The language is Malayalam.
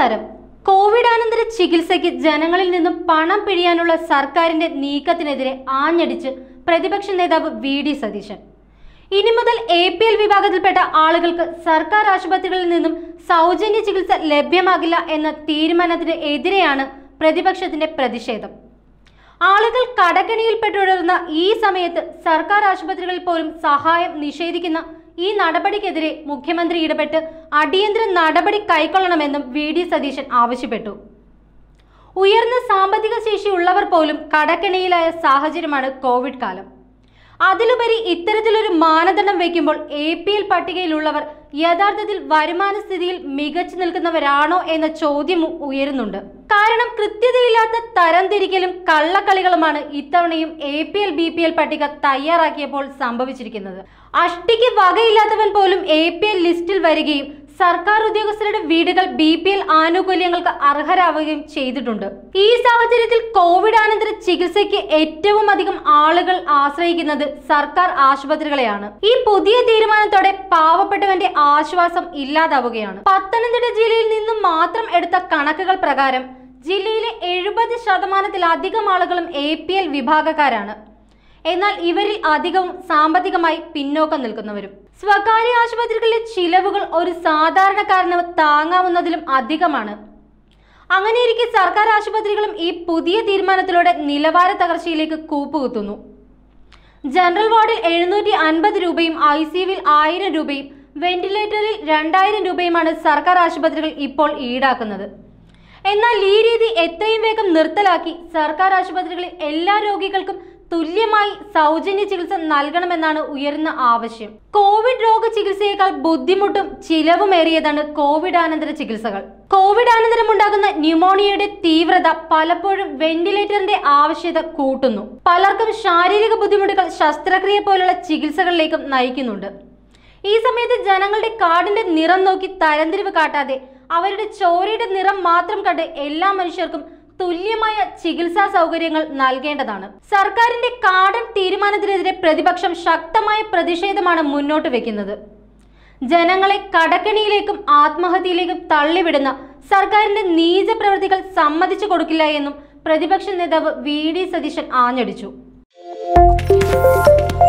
നമസ്കാരം കോവിഡാനന്തര ചികിത്സയ്ക്ക് ജനങ്ങളിൽ നിന്നും പണം പിഴിയാനുള്ള സർക്കാരിന്റെ നീക്കത്തിനെതിരെ ആഞ്ഞടിച്ച് പ്രതിപക്ഷ നേതാവ് വി ഡി സതീശൻ ഇനി മുതൽ എ പി എൽ വിഭാഗത്തിൽപ്പെട്ട ആളുകൾക്ക് സർക്കാർ ആശുപത്രികളിൽ നിന്നും സൗജന്യ ചികിത്സ ലഭ്യമാകില്ല എന്ന തീരുമാനത്തിന് എതിരെയാണ് പ്രതിപക്ഷത്തിന്റെ പ്രതിഷേധം ആളുകൾ കടക്കണിയിൽപ്പെട്ടുടർന്ന ഈ സമയത്ത് സർക്കാർ ആശുപത്രികളിൽ പോലും സഹായം നിഷേധിക്കുന്ന ഈ നടപടിക്കെതിരെ മുഖ്യമന്ത്രി ഇടപെട്ട് അടിയന്തര നടപടി കൈക്കൊള്ളണമെന്നും വി ഡി സതീശൻ ആവശ്യപ്പെട്ടു ഉയർന്ന സാമ്പത്തിക ശേഷിയുള്ളവർ പോലും കടക്കെണിയിലായ സാഹചര്യമാണ് കോവിഡ് കാലം അതിലുപരി ഇത്തരത്തിലൊരു മാനദണ്ഡം വയ്ക്കുമ്പോൾ എ പി എൽ പട്ടികയിലുള്ളവർ യഥാർത്ഥത്തിൽ വരുമാന സ്ഥിതിയിൽ മികച്ചു നിൽക്കുന്നവരാണോ എന്ന ചോദ്യവും ഉയരുന്നുണ്ട് കാരണം കൃത്യതയില്ലാത്ത തരംതിരിക്കലും കള്ളക്കളികളുമാണ് ഇത്തവണയും A P L B P L പട്ടിക തയ്യാറാക്കിയപ്പോൾ സംഭവിച്ചിരിക്കുന്നത് അഷ്ടിക്ക് വകയില്ലാത്തവൻ പോലും എ പി എൽ ലിസ്റ്റിൽ വരികയും സർക്കാർ ഉദ്യോഗസ്ഥരുടെ വീടുകൾ ബി പി എൽ ആനുകൂല്യങ്ങൾക്ക് അർഹരാവുകയും ചെയ്തിട്ടുണ്ട് ഈ സാഹചര്യത്തിൽ കോവിഡ് അനന്തര ചികിത്സയ്ക്ക് ഏറ്റവും അധികം ആളുകൾ ആശ്രയിക്കുന്നത് സർക്കാർ ആശുപത്രികളെയാണ് ഈ പുതിയ തീരുമാനത്തോടെ പാവപ്പെട്ടവന്റെ ആശ്വാസം ഇല്ലാതാവുകയാണ് പത്തനംതിട്ട ജില്ലയിൽ നിന്നും മാത്രം എടുത്ത കണക്കുകൾ പ്രകാരം ജില്ലയിലെ എഴുപത് ശതമാനത്തിലധികം ആളുകളും എ പി എൽ വിഭാഗക്കാരാണ് എന്നാൽ ഇവരിൽ അധികവും സാമ്പത്തികമായി പിന്നോക്കം നിൽക്കുന്നവരും സ്വകാര്യ ആശുപത്രികളിലെ ചിലവുകൾ ഒരു സാധാരണക്കാരന് താങ്ങാവുന്നതിലും അധികമാണ് അങ്ങനെയിരിക്കെ സർക്കാർ ആശുപത്രികളും ഈ പുതിയ തീരുമാനത്തിലൂടെ നിലവാര തകർച്ചയിലേക്ക് കൂപ്പുകുത്തുന്നു ജനറൽ വാർഡിൽ എഴുന്നൂറ്റി അൻപത് രൂപയും ഐ സിയുവിൽ ആയിരം രൂപയും വെന്റിലേറ്ററിൽ രണ്ടായിരം രൂപയുമാണ് സർക്കാർ ആശുപത്രികൾ ഇപ്പോൾ ഈടാക്കുന്നത് എന്നാൽ ഈ രീതി എത്രയും വേഗം നിർത്തലാക്കി സർക്കാർ ആശുപത്രികളിൽ എല്ലാ രോഗികൾക്കും തുല്യമായി സൗജന്യ ചികിത്സ നൽകണമെന്നാണ് ഉയർന്ന ആവശ്യം കോവിഡ് രോഗ ചികിത്സയേക്കാൾ ബുദ്ധിമുട്ടും ചിലവുമേറിയതാണ് കോവിഡ് അനന്തര ചികിത്സകൾ കോവിഡ് അനന്തരം ഉണ്ടാകുന്ന ന്യൂമോണിയയുടെ തീവ്രത പലപ്പോഴും വെന്റിലേറ്ററിന്റെ ആവശ്യകത കൂട്ടുന്നു പലർക്കും ശാരീരിക ബുദ്ധിമുട്ടുകൾ ശസ്ത്രക്രിയ പോലുള്ള ചികിത്സകളിലേക്കും നയിക്കുന്നുണ്ട് ഈ സമയത്ത് ജനങ്ങളുടെ കാർഡിന്റെ നിറം നോക്കി തരംതിരിവ് കാട്ടാതെ അവരുടെ ചോരയുടെ നിറം മാത്രം കണ്ട് എല്ലാ മനുഷ്യർക്കും തുല്യമായ ചികിത്സാ സൗകര്യങ്ങൾ നൽകേണ്ടതാണ് സർക്കാരിന്റെ കാടൻ തീരുമാനത്തിനെതിരെ പ്രതിപക്ഷം ശക്തമായ പ്രതിഷേധമാണ് മുന്നോട്ട് വെക്കുന്നത് ജനങ്ങളെ കടക്കണിയിലേക്കും ആത്മഹത്യയിലേക്കും തള്ളിവിടുന്ന സർക്കാരിന്റെ നീച പ്രവൃത്തികൾ സമ്മതിച്ചു കൊടുക്കില്ല എന്നും പ്രതിപക്ഷ നേതാവ് വി ഡി സതീശൻ ആഞ്ഞടിച്ചു